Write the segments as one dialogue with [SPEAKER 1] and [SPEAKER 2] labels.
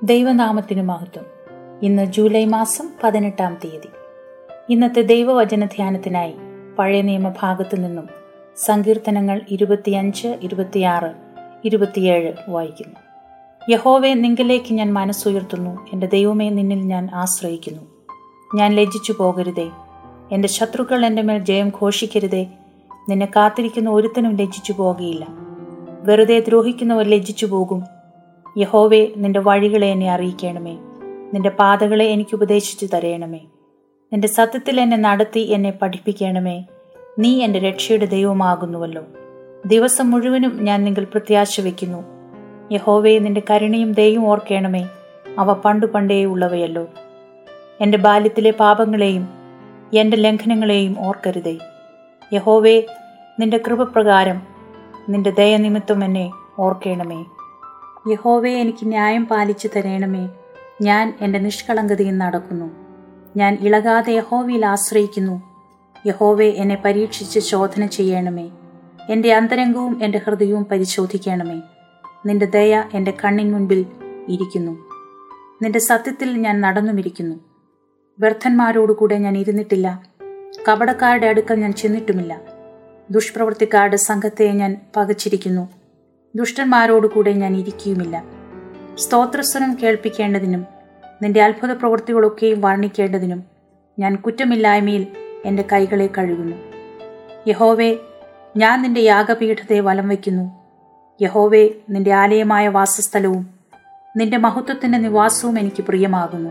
[SPEAKER 1] ദൈവനാമത്തിനു മഹത്വം ഇന്ന് ജൂലൈ മാസം പതിനെട്ടാം തീയതി ഇന്നത്തെ ദൈവവചന ധ്യാനത്തിനായി പഴയ നിയമഭാഗത്തു നിന്നും സങ്കീർത്തനങ്ങൾ ഇരുപത്തിയഞ്ച് ഇരുപത്തിയാറ് ഇരുപത്തിയേഴ് വായിക്കുന്നു യഹോവെ നിങ്കിലേക്ക് ഞാൻ മനസ്സുയർത്തുന്നു എൻ്റെ ദൈവമേ നിന്നിൽ ഞാൻ ആശ്രയിക്കുന്നു ഞാൻ ലജ്ജിച്ചു പോകരുതേ എൻ്റെ ശത്രുക്കൾ എൻ്റെ മേൽ ജയം ഘോഷിക്കരുതേ നിന്നെ കാത്തിരിക്കുന്ന ഒരുത്തനും ലജ്ജിച്ചു പോകുകയില്ല വെറുതെ ദ്രോഹിക്കുന്നവർ ലജ്ജിച്ചു പോകും യഹോവേ നിന്റെ വഴികളെ എന്നെ അറിയിക്കണമേ നിന്റെ പാതകളെ എനിക്ക് ഉപദേശിച്ചു തരയണമേ നിന്റെ സത്യത്തിൽ എന്നെ നടത്തി എന്നെ പഠിപ്പിക്കണമേ നീ എൻ്റെ രക്ഷയുടെ ദൈവമാകുന്നുവല്ലോ ദിവസം മുഴുവനും ഞാൻ നിങ്ങൾ പ്രത്യാശ വയ്ക്കുന്നു യഹോവേ നിന്റെ കരുണയും ദയവും ഓർക്കണമേ അവ പണ്ടു പണ്ടേ ഉള്ളവയല്ലോ എൻ്റെ ബാല്യത്തിലെ പാപങ്ങളെയും എൻ്റെ ലംഘനങ്ങളെയും ഓർക്കരുതേ യഹോവേ നിന്റെ കൃപപ്രകാരം നിന്റെ ദയനിമിത്തം എന്നെ ഓർക്കണമേ യഹോവേ എനിക്ക് ന്യായം പാലിച്ചു തരയണമേ ഞാൻ എൻ്റെ നിഷ്കളങ്കതയിൽ നടക്കുന്നു ഞാൻ ഇളകാതെ യഹോവയിൽ ആശ്രയിക്കുന്നു യഹോവേ എന്നെ പരീക്ഷിച്ച് ശോധന ചെയ്യണമേ എൻ്റെ അന്തരംഗവും എൻ്റെ ഹൃദയവും പരിശോധിക്കണമേ നിന്റെ ദയ എൻ്റെ കണ്ണിൻ മുൻപിൽ ഇരിക്കുന്നു നിന്റെ സത്യത്തിൽ ഞാൻ നടന്നുമിരിക്കുന്നു വ്യർത്ഥന്മാരോടുകൂടെ ഞാൻ ഇരുന്നിട്ടില്ല കപടക്കാരുടെ അടുക്കൽ ഞാൻ ചെന്നിട്ടുമില്ല ദുഷ്പ്രവൃത്തിക്കാരുടെ സംഘത്തെ ഞാൻ പകച്ചിരിക്കുന്നു ദുഷ്ടന്മാരോടുകൂടെ ഞാൻ ഇരിക്കുകയുമില്ല സ്തോത്രസ്വരം കേൾപ്പിക്കേണ്ടതിനും നിന്റെ അത്ഭുത പ്രവൃത്തികളൊക്കെയും വർണ്ണിക്കേണ്ടതിനും ഞാൻ കുറ്റമില്ലായ്മയിൽ എൻ്റെ കൈകളെ കഴുകുന്നു യഹോവേ ഞാൻ നിന്റെ യാഗപീഠത്തെ വലം വയ്ക്കുന്നു യഹോവേ നിന്റെ ആലയമായ വാസസ്ഥലവും നിന്റെ മഹത്വത്തിന്റെ നിവാസവും എനിക്ക് പ്രിയമാകുന്നു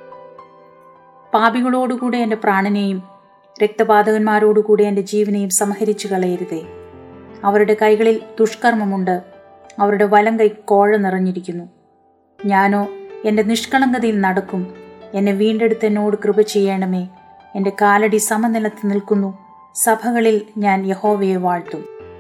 [SPEAKER 1] പാപികളോടുകൂടെ എൻ്റെ പ്രാണനെയും രക്തപാതകന്മാരോടുകൂടെ എൻ്റെ ജീവനെയും സംഹരിച്ചു കളയരുതേ അവരുടെ കൈകളിൽ ദുഷ്കർമ്മമുണ്ട് അവരുടെ വലം കൈ കോഴ നിറഞ്ഞിരിക്കുന്നു ഞാനോ എൻ്റെ നിഷ്കളങ്കതയിൽ നടക്കും എന്നെ വീണ്ടെടുത്ത് എന്നോട് കൃപ ചെയ്യണമേ എൻ്റെ കാലടി സമനിലത്ത് നിൽക്കുന്നു സഭകളിൽ ഞാൻ യഹോവയെ വാഴ്ത്തും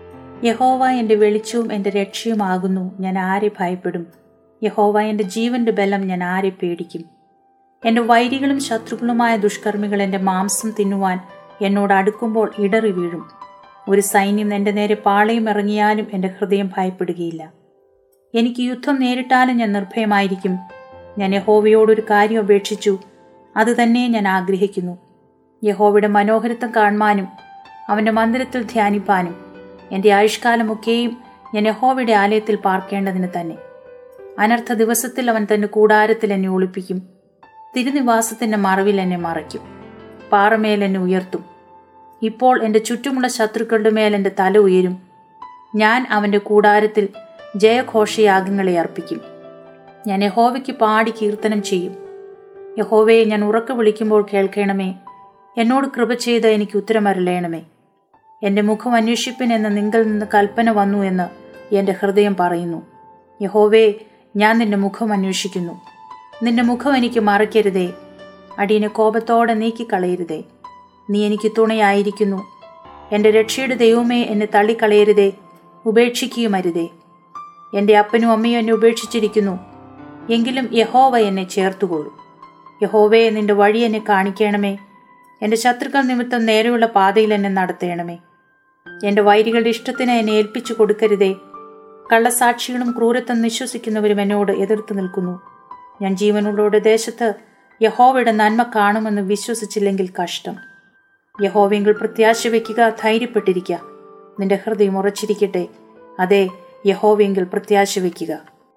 [SPEAKER 1] യഹോവ എൻ്റെ വെളിച്ചവും എൻ്റെ രക്ഷയുമാകുന്നു ഞാൻ ആരെ ഭയപ്പെടും യഹോവ എൻ്റെ ജീവന്റെ ബലം ഞാൻ ആരെ പേടിക്കും എൻ്റെ വൈരികളും ശത്രുക്കളുമായ ദുഷ്കർമ്മികൾ എൻ്റെ മാംസം തിന്നുവാൻ എന്നോട് അടുക്കുമ്പോൾ ഇടറി വീഴും ഒരു സൈന്യം എൻ്റെ നേരെ പാളയം ഇറങ്ങിയാലും എൻ്റെ ഹൃദയം ഭയപ്പെടുകയില്ല എനിക്ക് യുദ്ധം നേരിട്ടാലും ഞാൻ നിർഭയമായിരിക്കും ഞാൻ യഹോവയോടൊരു കാര്യം അപേക്ഷിച്ചു അത് തന്നെ ഞാൻ ആഗ്രഹിക്കുന്നു യഹോവയുടെ മനോഹരത്വം കാണുവാനും അവൻ്റെ മന്ദിരത്തിൽ ധ്യാനിപ്പാനും എൻ്റെ ആയുഷ്കാലമൊക്കെയും ഞാൻ യഹോവയുടെ ആലയത്തിൽ പാർക്കേണ്ടതിന് തന്നെ അനർത്ഥ ദിവസത്തിൽ അവൻ തന്റെ കൂടാരത്തിൽ എന്നെ ഒളിപ്പിക്കും തിരുനിവാസത്തിന്റെ മറവിൽ എന്നെ മറയ്ക്കും പാറമേൽ എന്നെ ഉയർത്തും ഇപ്പോൾ എൻ്റെ ചുറ്റുമുള്ള ശത്രുക്കളുടെ മേൽ എൻ്റെ തല ഉയരും ഞാൻ അവൻ്റെ കൂടാരത്തിൽ ജയഘോഷയാഗങ്ങളെ അർപ്പിക്കും ഞാൻ യഹോവയ്ക്ക് പാടി കീർത്തനം ചെയ്യും യഹോവയെ ഞാൻ ഉറക്കെ വിളിക്കുമ്പോൾ കേൾക്കണമേ എന്നോട് കൃപ ചെയ്ത് എനിക്ക് ഉത്തരമരുളയണമേ എൻ്റെ മുഖം അന്വേഷിപ്പിൻ എന്ന നിങ്കിൽ നിന്ന് കൽപ്പന വന്നു എന്ന് എൻ്റെ ഹൃദയം പറയുന്നു യഹോവേ ഞാൻ നിന്റെ മുഖം അന്വേഷിക്കുന്നു നിന്റെ മുഖം എനിക്ക് മറയ്ക്കരുതേ അടിയനെ കോപത്തോടെ നീക്കിക്കളയരുതേ നീ എനിക്ക് തുണയായിരിക്കുന്നു എൻ്റെ രക്ഷയുടെ ദൈവമേ എന്നെ തള്ളിക്കളയരുതേ ഉപേക്ഷിക്കുകയുമരുതേ എൻ്റെ അപ്പനും അമ്മയും എന്നെ ഉപേക്ഷിച്ചിരിക്കുന്നു എങ്കിലും യഹോവ എന്നെ ചേർത്തുകൊള്ളും യഹോവേ നിന്റെ വഴി എന്നെ കാണിക്കണമേ എൻ്റെ ശത്രുക്കൾ നിമിത്തം നേരെയുള്ള പാതയിൽ എന്നെ നടത്തണമേ എൻ്റെ വൈരികളുടെ ഇഷ്ടത്തിന് എന്നെ ഏൽപ്പിച്ചു കൊടുക്കരുതേ കള്ളസാക്ഷികളും ക്രൂരത്വം വിശ്വസിക്കുന്നവരും എന്നോട് എതിർത്ത് നിൽക്കുന്നു ഞാൻ ജീവനുള്ളവരുടെ ദേശത്ത് യഹോവയുടെ നന്മ കാണുമെന്ന് വിശ്വസിച്ചില്ലെങ്കിൽ കഷ്ടം യഹോവെങ്കിൽ പ്രത്യാശ വയ്ക്കുക ധൈര്യപ്പെട്ടിരിക്കുക നിന്റെ ഹൃദയം ഉറച്ചിരിക്കട്ടെ അതെ യഹോവെങ്കിൽ പ്രത്യാശ വയ്ക്കുക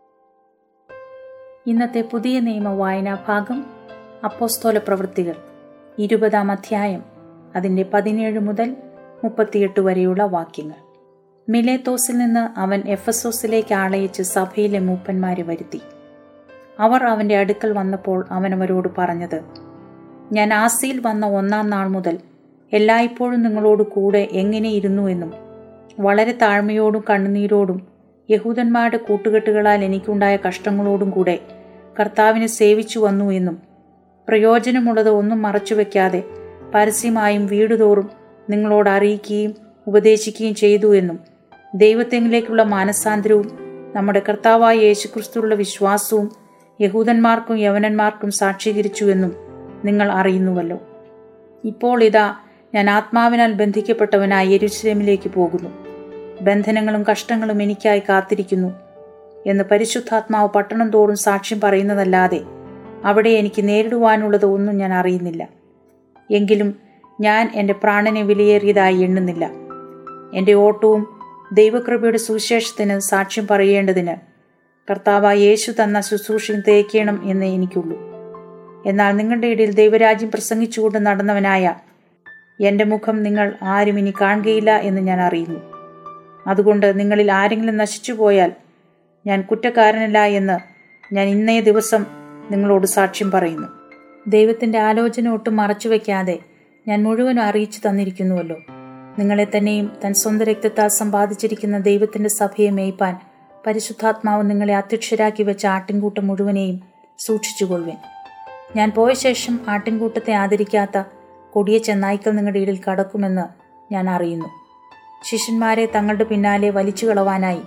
[SPEAKER 1] ഇന്നത്തെ പുതിയ നിയമ വായനാ ഭാഗം അപ്പോസ്തോല പ്രവൃത്തികൾ ഇരുപതാം അധ്യായം അതിൻ്റെ പതിനേഴ് മുതൽ മുപ്പത്തിയെട്ട് വരെയുള്ള വാക്യങ്ങൾ മിലേത്തോസിൽ നിന്ന് അവൻ എഫസോസിലേക്ക് ആളയച്ച് സഭയിലെ മൂപ്പന്മാരെ വരുത്തി അവർ അവൻ്റെ അടുക്കൽ വന്നപ്പോൾ അവൻ അവരോട് പറഞ്ഞത് ഞാൻ ആസിയിൽ വന്ന ഒന്നാം നാൾ മുതൽ എല്ലായ്പ്പോഴും നിങ്ങളോട് കൂടെ എങ്ങനെ ഇരുന്നു എന്നും വളരെ താഴ്മയോടും കണ്ണുനീരോടും യഹൂദന്മാരുടെ കൂട്ടുകെട്ടുകളാൽ എനിക്കുണ്ടായ കഷ്ടങ്ങളോടും കൂടെ കർത്താവിനെ സേവിച്ചു വന്നു എന്നും പ്രയോജനമുള്ളത് ഒന്നും മറച്ചുവെക്കാതെ പരസ്യമായും വീടുതോറും നിങ്ങളോട് അറിയിക്കുകയും ഉപദേശിക്കുകയും ചെയ്തു എന്നും ദൈവത്തെങ്കിലേക്കുള്ള മാനസാന്തരവും നമ്മുടെ കർത്താവായ യേശുക്രിസ്തുള്ള വിശ്വാസവും യഹൂദന്മാർക്കും യവനന്മാർക്കും സാക്ഷീകരിച്ചുവെന്നും നിങ്ങൾ അറിയുന്നുവല്ലോ ഇപ്പോൾ ഇതാ ഞാൻ ആത്മാവിനാൽ ബന്ധിക്കപ്പെട്ടവനായി യെരുശലേമിലേക്ക് പോകുന്നു ബന്ധനങ്ങളും കഷ്ടങ്ങളും എനിക്കായി കാത്തിരിക്കുന്നു എന്ന് പരിശുദ്ധാത്മാവ് പട്ടണം തോറും സാക്ഷ്യം പറയുന്നതല്ലാതെ അവിടെ എനിക്ക് നേരിടുവാനുള്ളത് ഒന്നും ഞാൻ അറിയുന്നില്ല എങ്കിലും ഞാൻ എൻ്റെ പ്രാണനെ വിലയേറിയതായി എണ്ണുന്നില്ല എൻ്റെ ഓട്ടവും ദൈവകൃപയുടെ സുവിശേഷത്തിന് സാക്ഷ്യം പറയേണ്ടതിന് കർത്താവായ യേശു തന്ന ശുശ്രൂഷയും തേക്കണം എന്ന് എനിക്കുള്ളൂ എന്നാൽ നിങ്ങളുടെ ഇടയിൽ ദൈവരാജ്യം പ്രസംഗിച്ചുകൊണ്ട് നടന്നവനായ എൻ്റെ മുഖം നിങ്ങൾ ആരും ഇനി കാണുകയില്ല എന്ന് ഞാൻ അറിയുന്നു അതുകൊണ്ട് നിങ്ങളിൽ ആരെങ്കിലും നശിച്ചു പോയാൽ ഞാൻ കുറ്റക്കാരനല്ല എന്ന് ഞാൻ ഇന്നേ ദിവസം നിങ്ങളോട് സാക്ഷ്യം പറയുന്നു ദൈവത്തിൻ്റെ ആലോചന ഒട്ടും മറച്ചു വയ്ക്കാതെ ഞാൻ മുഴുവനും അറിയിച്ചു തന്നിരിക്കുന്നുവല്ലോ നിങ്ങളെ തന്നെയും തൻ സ്വന്തം രക്തത്താൽ സമ്പാദിച്ചിരിക്കുന്ന ദൈവത്തിൻ്റെ സഭയെ മേയ്പാൻ പരിശുദ്ധാത്മാവ് നിങ്ങളെ അധ്യക്ഷരാക്കി വെച്ച ആട്ടിൻകൂട്ടം മുഴുവനെയും സൂക്ഷിച്ചുകൊള്ളുവേൻ ഞാൻ പോയ ശേഷം ആട്ടിൻകൂട്ടത്തെ ആദരിക്കാത്ത കൊടിയ ചെന്നായ്ക്കൾ നിങ്ങളുടെ ഇടയിൽ കടക്കുമെന്ന് ഞാൻ അറിയുന്നു ശിഷ്യന്മാരെ തങ്ങളുടെ പിന്നാലെ വലിച്ചു കളവാനായി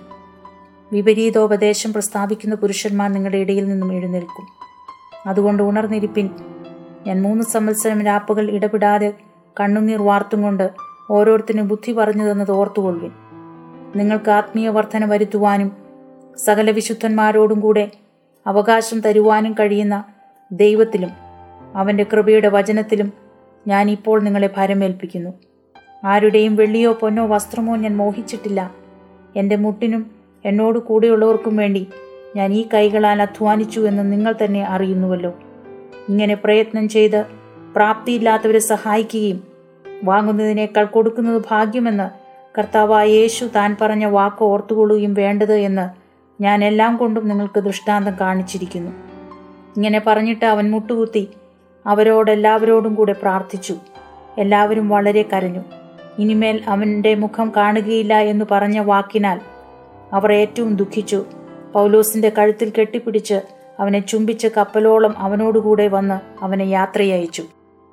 [SPEAKER 1] വിപരീതോപദേശം പ്രസ്താവിക്കുന്ന പുരുഷന്മാർ നിങ്ങളുടെ ഇടയിൽ നിന്നും എഴുന്നേൽക്കും അതുകൊണ്ട് ഉണർന്നിരിപ്പിൻ ഞാൻ മൂന്ന് സംവത്സരം രാപ്പുകൾ ഇടപെടാതെ കണ്ണുനീർ വാർത്തും കൊണ്ട് ഓരോരുത്തരും ബുദ്ധി പറഞ്ഞു തന്നത് ഓർത്തുകൊള്ളുവിൻ നിങ്ങൾക്ക് ആത്മീയ വർധന വരുത്തുവാനും സകല വിശുദ്ധന്മാരോടും കൂടെ അവകാശം തരുവാനും കഴിയുന്ന ദൈവത്തിലും അവൻ്റെ കൃപയുടെ വചനത്തിലും ഞാൻ ഇപ്പോൾ നിങ്ങളെ ഭരമേൽപ്പിക്കുന്നു ആരുടെയും വെള്ളിയോ പൊന്നോ വസ്ത്രമോ ഞാൻ മോഹിച്ചിട്ടില്ല എൻ്റെ മുട്ടിനും എന്നോട് കൂടെയുള്ളവർക്കും വേണ്ടി ഞാൻ ഈ കൈകളാൽ അധ്വാനിച്ചു എന്ന് നിങ്ങൾ തന്നെ അറിയുന്നുവല്ലോ ഇങ്ങനെ പ്രയത്നം ചെയ്ത് പ്രാപ്തിയില്ലാത്തവരെ സഹായിക്കുകയും വാങ്ങുന്നതിനേക്കാൾ കൊടുക്കുന്നത് ഭാഗ്യമെന്ന് കർത്താവായ യേശു താൻ പറഞ്ഞ വാക്ക് ഓർത്തുകൊള്ളുകയും വേണ്ടത് എന്ന് ഞാൻ എല്ലാം കൊണ്ടും നിങ്ങൾക്ക് ദൃഷ്ടാന്തം കാണിച്ചിരിക്കുന്നു ഇങ്ങനെ പറഞ്ഞിട്ട് അവൻ മുട്ടുകുത്തി അവരോടെല്ലാവരോടും കൂടെ പ്രാർത്ഥിച്ചു എല്ലാവരും വളരെ കരഞ്ഞു ഇനിമേൽ അവൻ്റെ മുഖം കാണുകയില്ല എന്ന് പറഞ്ഞ വാക്കിനാൽ അവർ ഏറ്റവും ദുഃഖിച്ചു പൗലോസിന്റെ കഴുത്തിൽ കെട്ടിപ്പിടിച്ച് അവനെ ചുംബിച്ച് കപ്പലോളം അവനോടുകൂടെ വന്ന് അവനെ യാത്രയയച്ചു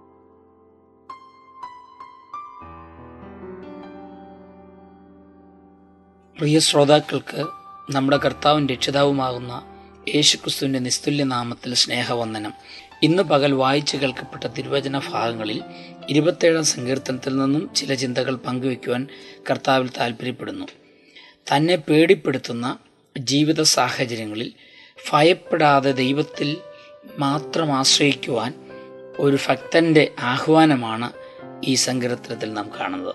[SPEAKER 2] പ്രിയ ശ്രോതാക്കൾക്ക് നമ്മുടെ കർത്താവും രക്ഷിതാവുമാകുന്ന യേശുക്രിസ്തുവിൻ്റെ നിസ്തുല്യ നാമത്തിൽ സ്നേഹവന്ദനം ഇന്ന് പകൽ വായിച്ചു കേൾക്കപ്പെട്ട തിരുവചന ഭാഗങ്ങളിൽ ഇരുപത്തേഴാം സങ്കീർത്തനത്തിൽ നിന്നും ചില ചിന്തകൾ പങ്കുവയ്ക്കുവാൻ കർത്താവിൽ താല്പര്യപ്പെടുന്നു തന്നെ പേടിപ്പെടുത്തുന്ന ജീവിത സാഹചര്യങ്ങളിൽ ഭയപ്പെടാതെ ദൈവത്തിൽ മാത്രം ആശ്രയിക്കുവാൻ ഒരു ഭക്തന്റെ ആഹ്വാനമാണ് ഈ സങ്കീർത്തനത്തിൽ നാം കാണുന്നത്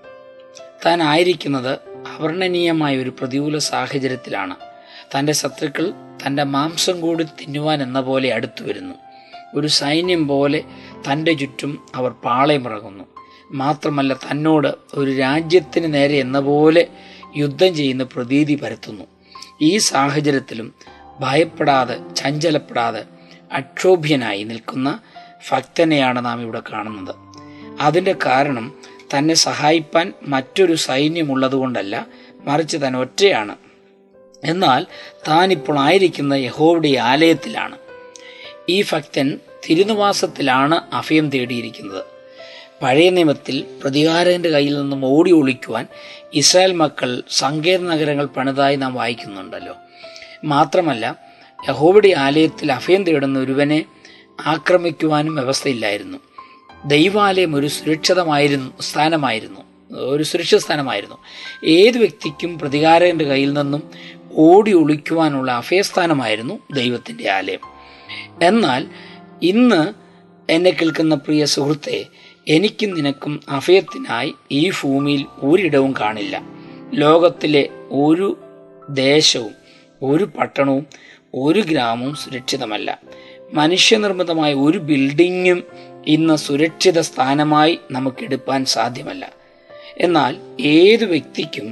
[SPEAKER 2] താൻ ആയിരിക്കുന്നത് അവർണ്ണനീയമായ ഒരു പ്രതികൂല സാഹചര്യത്തിലാണ് തൻ്റെ ശത്രുക്കൾ തൻ്റെ മാംസം കൂടി തിന്നുവാൻ എന്ന പോലെ അടുത്തു വരുന്നു ഒരു സൈന്യം പോലെ തൻ്റെ ചുറ്റും അവർ പാളയമിറങ്ങുന്നു മാത്രമല്ല തന്നോട് ഒരു രാജ്യത്തിന് നേരെ എന്ന പോലെ യുദ്ധം ചെയ്യുന്ന പ്രതീതി പരത്തുന്നു ഈ സാഹചര്യത്തിലും ഭയപ്പെടാതെ ചഞ്ചലപ്പെടാതെ അക്ഷോഭ്യനായി നിൽക്കുന്ന ഭക്തനെയാണ് നാം ഇവിടെ കാണുന്നത് അതിൻ്റെ കാരണം തന്നെ സഹായിപ്പാൻ മറ്റൊരു സൈന്യമുള്ളതുകൊണ്ടല്ല മറിച്ച് താൻ ഒറ്റയാണ് എന്നാൽ താൻ ഇപ്പോൾ ആയിരിക്കുന്ന യഹോവയുടെ ആലയത്തിലാണ് ഈ ഭക്തൻ തിരുനിവാസത്തിലാണ് അഭയം തേടിയിരിക്കുന്നത് പഴയ നിയമത്തിൽ പ്രതികാരന്റെ കയ്യിൽ നിന്നും ഓടി ഒളിക്കുവാൻ ഇസ്രായേൽ മക്കൾ സങ്കേത നഗരങ്ങൾ പണിതായി നാം വായിക്കുന്നുണ്ടല്ലോ മാത്രമല്ല യഹോവയുടെ ആലയത്തിൽ അഭയം തേടുന്ന ഒരുവനെ ആക്രമിക്കുവാനും വ്യവസ്ഥയില്ലായിരുന്നു ദൈവാലയം ഒരു സുരക്ഷിതമായിരുന്നു സ്ഥാനമായിരുന്നു ഒരു സുരക്ഷിത സ്ഥാനമായിരുന്നു ഏത് വ്യക്തിക്കും പ്രതികാരന്റെ കയ്യിൽ നിന്നും ഓടി ഒളിക്കുവാനുള്ള അഭയസ്ഥാനമായിരുന്നു ദൈവത്തിൻ്റെ ആലയം എന്നാൽ ഇന്ന് എന്നെ കേൾക്കുന്ന പ്രിയ സുഹൃത്തെ എനിക്കും നിനക്കും അഭയത്തിനായി ഈ ഭൂമിയിൽ ഒരിടവും കാണില്ല ലോകത്തിലെ ഒരു ദേശവും ഒരു പട്ടണവും ഒരു ഗ്രാമവും സുരക്ഷിതമല്ല മനുഷ്യനിർമ്മിതമായ ഒരു ബിൽഡിങ്ങും ഇന്ന് സുരക്ഷിത സ്ഥാനമായി നമുക്കെടുപ്പാൻ സാധ്യമല്ല എന്നാൽ ഏതു വ്യക്തിക്കും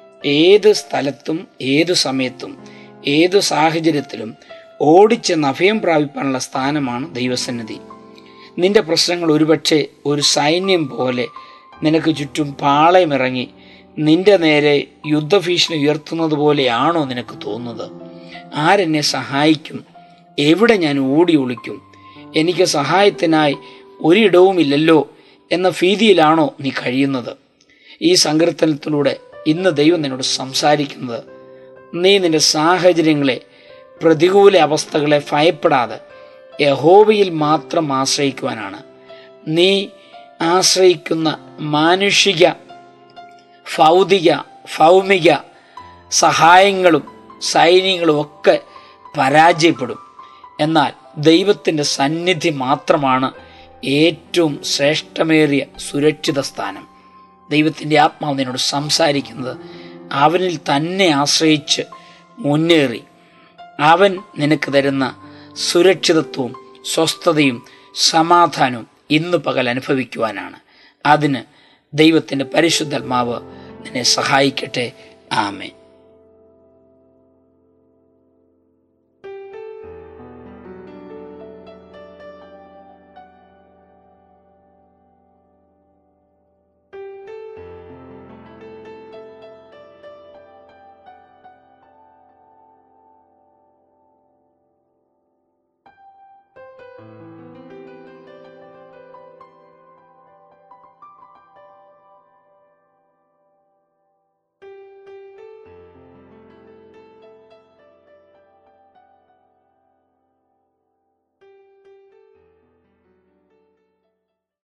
[SPEAKER 2] ഏത് സ്ഥലത്തും ഏതു സമയത്തും ഏതു സാഹചര്യത്തിലും ഓടിച്ചെന്ന് അഭയം പ്രാപിപ്പാനുള്ള സ്ഥാനമാണ് ദൈവസന്നിധി നിന്റെ പ്രശ്നങ്ങൾ ഒരുപക്ഷെ ഒരു സൈന്യം പോലെ നിനക്ക് ചുറ്റും പാളയമിറങ്ങി നിന്റെ നേരെ യുദ്ധഭീഷണി ഉയർത്തുന്നത് പോലെയാണോ നിനക്ക് തോന്നുന്നത് ആരെന്നെ സഹായിക്കും എവിടെ ഞാൻ ഓടി ഒളിക്കും എനിക്ക് സഹായത്തിനായി ഒരിടവുമില്ലല്ലോ എന്ന ഭീതിയിലാണോ നീ കഴിയുന്നത് ഈ സങ്കീർത്തനത്തിലൂടെ ഇന്ന് ദൈവം നിന്നോട് സംസാരിക്കുന്നത് നീ നിന്റെ സാഹചര്യങ്ങളെ പ്രതികൂല അവസ്ഥകളെ ഭയപ്പെടാതെ യഹോവയിൽ മാത്രം ആശ്രയിക്കുവാനാണ് നീ ആശ്രയിക്കുന്ന മാനുഷിക ഭൗതിക ഭൗമിക സഹായങ്ങളും സൈന്യങ്ങളും ഒക്കെ പരാജയപ്പെടും എന്നാൽ ദൈവത്തിൻ്റെ സന്നിധി മാത്രമാണ് ഏറ്റവും ശ്രേഷ്ഠമേറിയ സുരക്ഷിത സ്ഥാനം ദൈവത്തിൻ്റെ ആത്മാവ് നിന്നോട് സംസാരിക്കുന്നത് അവനിൽ തന്നെ ആശ്രയിച്ച് മുന്നേറി അവൻ നിനക്ക് തരുന്ന സുരക്ഷിതത്വവും സ്വസ്ഥതയും സമാധാനവും ഇന്ന് പകൽ അനുഭവിക്കുവാനാണ് അതിന് ദൈവത്തിൻ്റെ പരിശുദ്ധാത്മാവ് നിന്നെ സഹായിക്കട്ടെ ആമേ